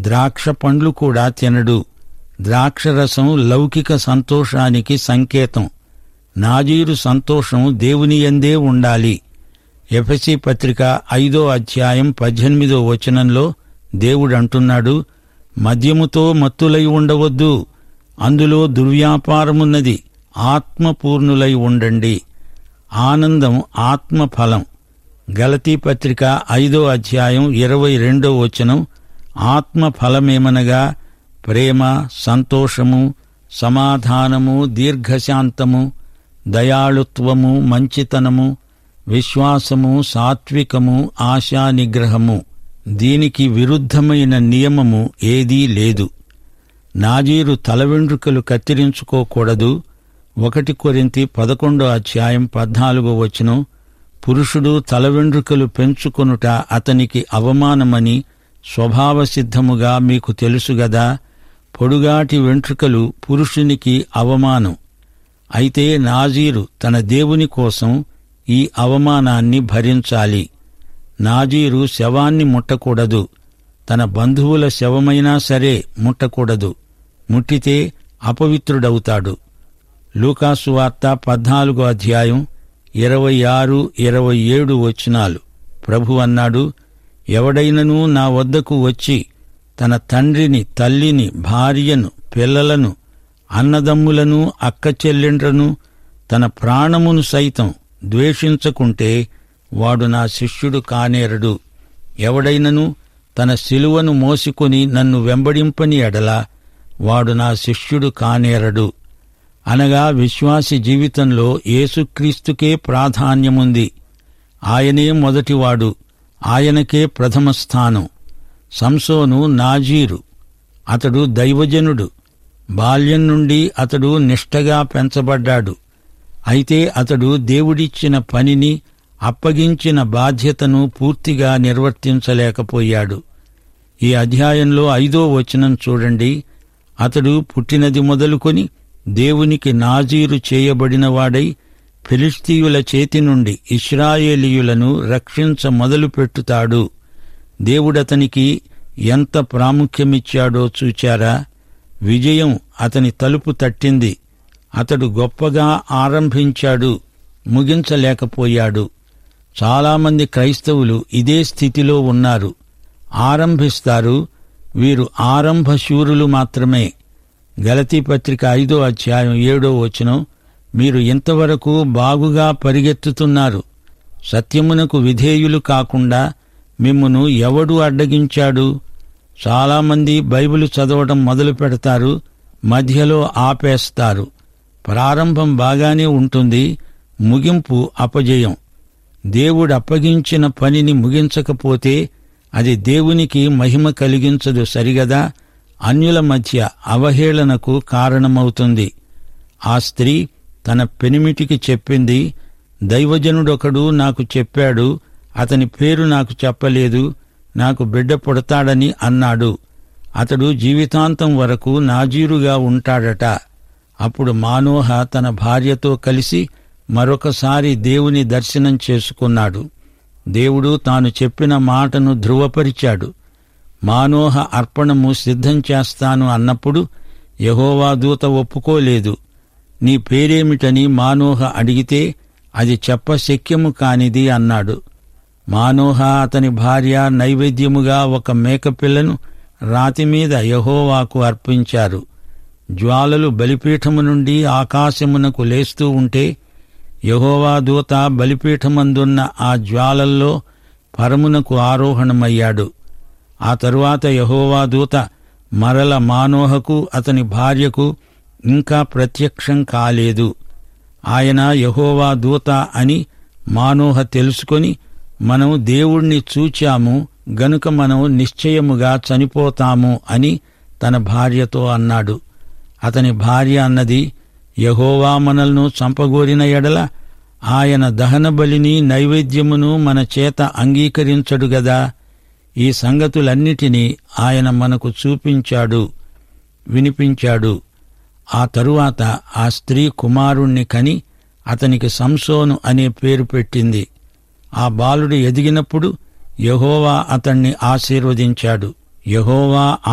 ద్రాక్ష పండ్లు కూడా తినడు ద్రాక్షరసం లౌకిక సంతోషానికి సంకేతం నాజీరు సంతోషం దేవుని యందే ఉండాలి ఎఫెసి పత్రిక ఐదో అధ్యాయం పద్దెనిమిదో వచనంలో దేవుడు అంటున్నాడు మద్యముతో మత్తులై ఉండవద్దు అందులో దుర్వ్యాపారమున్నది ఆత్మపూర్ణులై ఉండండి ఆనందం ఆత్మఫలం గలతీ పత్రిక ఐదో అధ్యాయం ఇరవై రెండో వచనం ఆత్మఫలమేమనగా ప్రేమ సంతోషము సమాధానము దీర్ఘశాంతము దయాళుత్వము మంచితనము విశ్వాసము సాత్వికము ఆశా నిగ్రహము దీనికి విరుద్ధమైన నియమము ఏదీ లేదు నాజీరు తల వెంట్రుకలు కత్తిరించుకోకూడదు ఒకటి కొరింతి పదకొండో అధ్యాయం పద్నాలుగో వచనం పురుషుడు తల వెంట్రుకలు పెంచుకొనుట అతనికి అవమానమని స్వభావసిద్ధముగా మీకు తెలుసుగదా పొడుగాటి వెంట్రుకలు పురుషునికి అవమానం అయితే నాజీరు తన దేవుని కోసం ఈ అవమానాన్ని భరించాలి నాజీరు శవాన్ని ముట్టకూడదు తన బంధువుల శవమైనా సరే ముట్టకూడదు ముట్టితే అపవిత్రుడవుతాడు లూకాసు వార్త పద్నాలుగో అధ్యాయం ఇరవై ఆరు ఇరవై ఏడు వచనాలు ప్రభు అన్నాడు ఎవడైనను నా వద్దకు వచ్చి తన తండ్రిని తల్లిని భార్యను పిల్లలను అన్నదమ్ములను అక్క చెల్లెండ్రను తన ప్రాణమును సైతం ద్వేషించకుంటే వాడు నా శిష్యుడు కానేరడు ఎవడైనను తన శిలువను మోసుకొని నన్ను వెంబడింపని ఎడల వాడు నా శిష్యుడు కానేరడు అనగా విశ్వాసి జీవితంలో యేసుక్రీస్తుకే ప్రాధాన్యముంది ఆయనే మొదటివాడు ఆయనకే ప్రథమ స్థానం సంసోను నాజీరు అతడు దైవజనుడు బాల్యం నుండి అతడు నిష్టగా పెంచబడ్డాడు అయితే అతడు దేవుడిచ్చిన పనిని అప్పగించిన బాధ్యతను పూర్తిగా నిర్వర్తించలేకపోయాడు ఈ అధ్యాయంలో ఐదో వచనం చూడండి అతడు పుట్టినది మొదలుకొని దేవునికి నాజీరు చేయబడినవాడై ఫిలిస్తీయుల చేతి నుండి ఇస్రాయేలీయులను రక్షించ మొదలుపెట్టుతాడు దేవుడతనికి ఎంత ప్రాముఖ్యమిచ్చాడో చూచారా విజయం అతని తలుపు తట్టింది అతడు గొప్పగా ఆరంభించాడు ముగించలేకపోయాడు చాలామంది క్రైస్తవులు ఇదే స్థితిలో ఉన్నారు ఆరంభిస్తారు వీరు ఆరంభశూరులు మాత్రమే గలతీ పత్రిక ఐదో అధ్యాయం ఏడో వచనం మీరు ఇంతవరకు బాగుగా పరిగెత్తుతున్నారు సత్యమునకు విధేయులు కాకుండా మిమ్మును ఎవడు అడ్డగించాడు చాలామంది బైబిల్ చదవడం మొదలు పెడతారు మధ్యలో ఆపేస్తారు ప్రారంభం బాగానే ఉంటుంది ముగింపు అపజయం దేవుడు అప్పగించిన పనిని ముగించకపోతే అది దేవునికి మహిమ కలిగించదు సరిగదా అన్యుల మధ్య అవహేళనకు కారణమవుతుంది ఆ స్త్రీ తన పెనిమిటికి చెప్పింది దైవజనుడొకడు నాకు చెప్పాడు అతని పేరు నాకు చెప్పలేదు నాకు బిడ్డ పుడతాడని అన్నాడు అతడు జీవితాంతం వరకు నాజీరుగా ఉంటాడట అప్పుడు మానోహ తన భార్యతో కలిసి మరొకసారి దేవుని దర్శనం చేసుకున్నాడు దేవుడు తాను చెప్పిన మాటను ధృవపరిచాడు మానోహ అర్పణము సిద్ధం చేస్తాను అన్నప్పుడు యహోవా దూత ఒప్పుకోలేదు నీ పేరేమిటని మానోహ అడిగితే అది చెప్పశక్యము కానిది అన్నాడు మానోహ అతని భార్య నైవేద్యముగా ఒక మేకపిల్లను రాతిమీద యహోవాకు అర్పించారు జ్వాలలు బలిపీఠము నుండి ఆకాశమునకు లేస్తూ ఉంటే యహోవా దూత బలిపీఠమందున్న ఆ జ్వాలల్లో పరమునకు ఆరోహణమయ్యాడు ఆ తరువాత యహోవా దూత మరల మానోహకు అతని భార్యకు ఇంకా ప్రత్యక్షం కాలేదు ఆయన యహోవా దూత అని మానోహ తెలుసుకొని మనం దేవుణ్ణి చూచాము గనుక మనం నిశ్చయముగా చనిపోతాము అని తన భార్యతో అన్నాడు అతని భార్య అన్నది యహోవా మనల్ను చంపగోరిన ఎడల ఆయన దహన బలిని నైవేద్యమును మన చేత అంగీకరించడు గదా ఈ సంగతులన్నిటినీ ఆయన మనకు చూపించాడు వినిపించాడు ఆ తరువాత ఆ స్త్రీ కుమారుణ్ణి కని అతనికి సంసోను అనే పేరు పెట్టింది ఆ బాలుడు ఎదిగినప్పుడు యహోవా అతణ్ణి ఆశీర్వదించాడు యహోవా